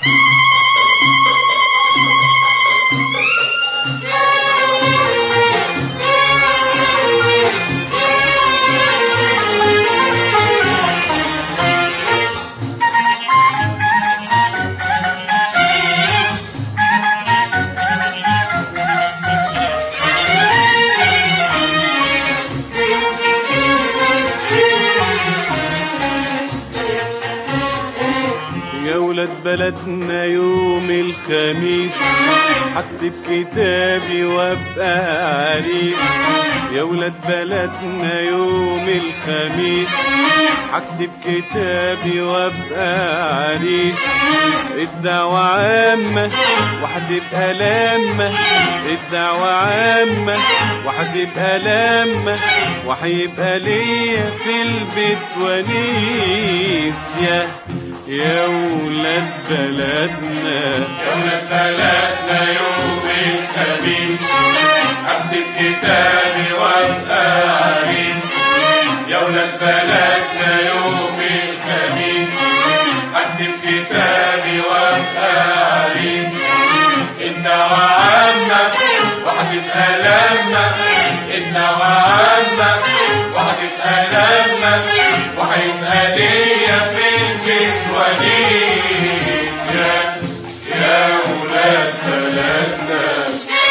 يا ولاد بلدنا يوم الخميس هكتب كتابي وابقى عريس يا ولاد بلدنا يوم الخميس هكتب كتابي وابقى عريس الدعوة عامة وهتبقى لامة الدعوة عامة وهتبقى لامة وهيبقى ليا في البيت ونيس يا يا ولاد بلدنا يا ولاد بلدنا يوم الخميس اكتب كتابي وابقى عريس يا ولاد بلدنا يوم الخميس اكتب كتابي وابقى عريس الدعوة عامة وهتبقى لامة الدعوة عامة وهتبقى لامة وهيبقى ليا في البيت وليد يا يا ولاد بلدنا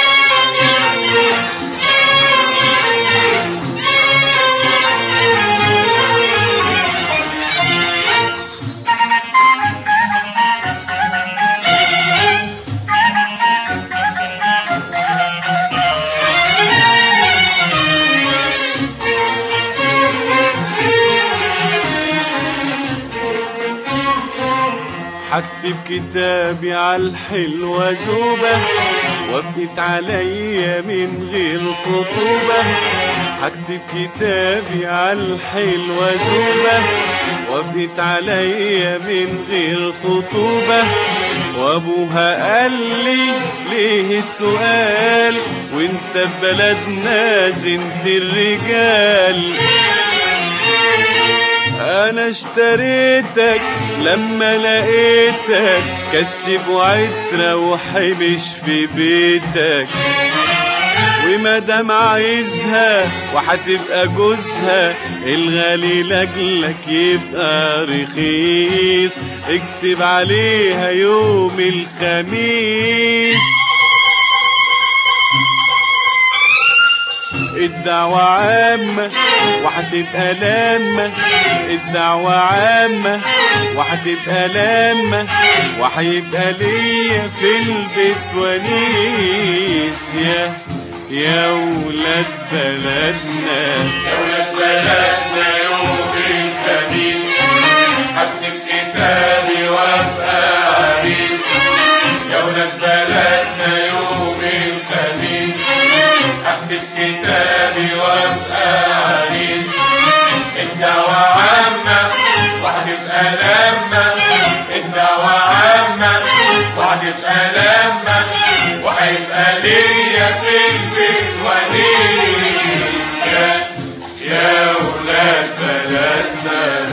هكتب كتابي عالحلوة زوبة وابقت عليا من غير خطوبة هكتب كتابي عالحلوة زوبة وابقت عليا من غير خطوبة وابوها قال لي ليه السؤال وانت في بلدنا زنت الرجال انا اشتريتك لما لقيتك كسب وعترة وحبش في بيتك ومادام عايزها وهتبقى جوزها الغالي لاجلك يبقى رخيص اكتب عليها يوم الخميس الدعوة عامة وهتبقى لامة الدعوة عامة وهتبقى لامة وهيبقى ليا في البيت ونيس يا يا ولاد بلدنا يا ولاد بلدنا يوم الخميس هكتب كتابي وابقى عريس يا ولاد بلدنا يوم الخميس هكتب كتابي وابقى عريس الدعوة عامة وهتبقى لامة الدعوة عامة وهتبقى لامة وهيبقى ليا في البيت وليد يا يا ولاد بلدنا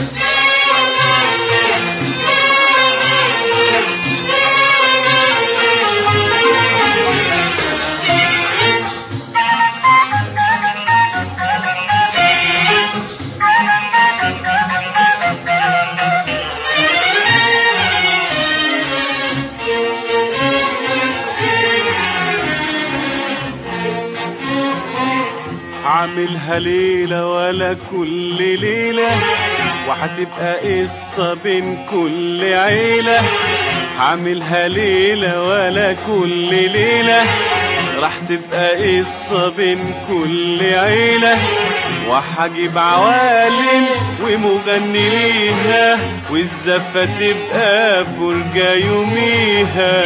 هعملها ليلة ولا كل ليلة وهتبقى قصة بين كل عيلة هعملها ليلة ولا كل ليلة راح تبقى قصة بين كل عيلة وهجيب عوالم ومغني ليها والزفة تبقى فرجة يوميها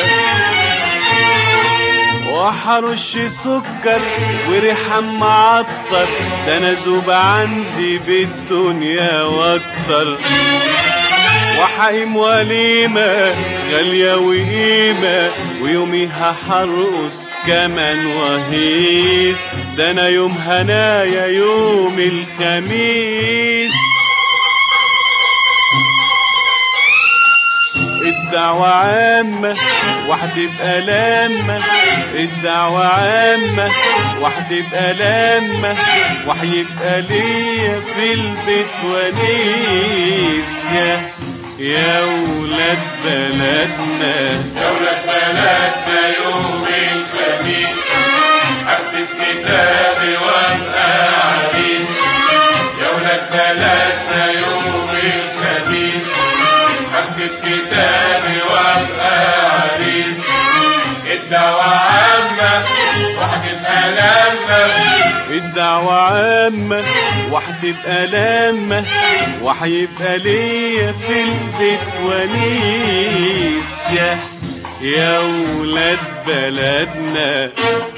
وحرش سكر وريحة معطر ده انا زوب عندي بالدنيا واكتر وحقيم وليمة غالية وقيمة ويوميها حرقص كمان وهيس ده انا يوم هنايا يوم الخميس الدعوة عامة وهتبقى لامة الدعوة عامة وهتبقى لامة وهيبقى ليا في البيت ونيس يا يا ولاد بلدنا دولة بلدنا يوم الخميس أكتب كتابي وأبقى عريس يا ولاد بلدنا يوم الخميس أكتب كتابي وأبقى عريس الدعوة عامة وهتبقى لامة الدعوة عامة وهتبقى لامة وهيبقى ليا في البيت ونيس يا يا ولاد بلدنا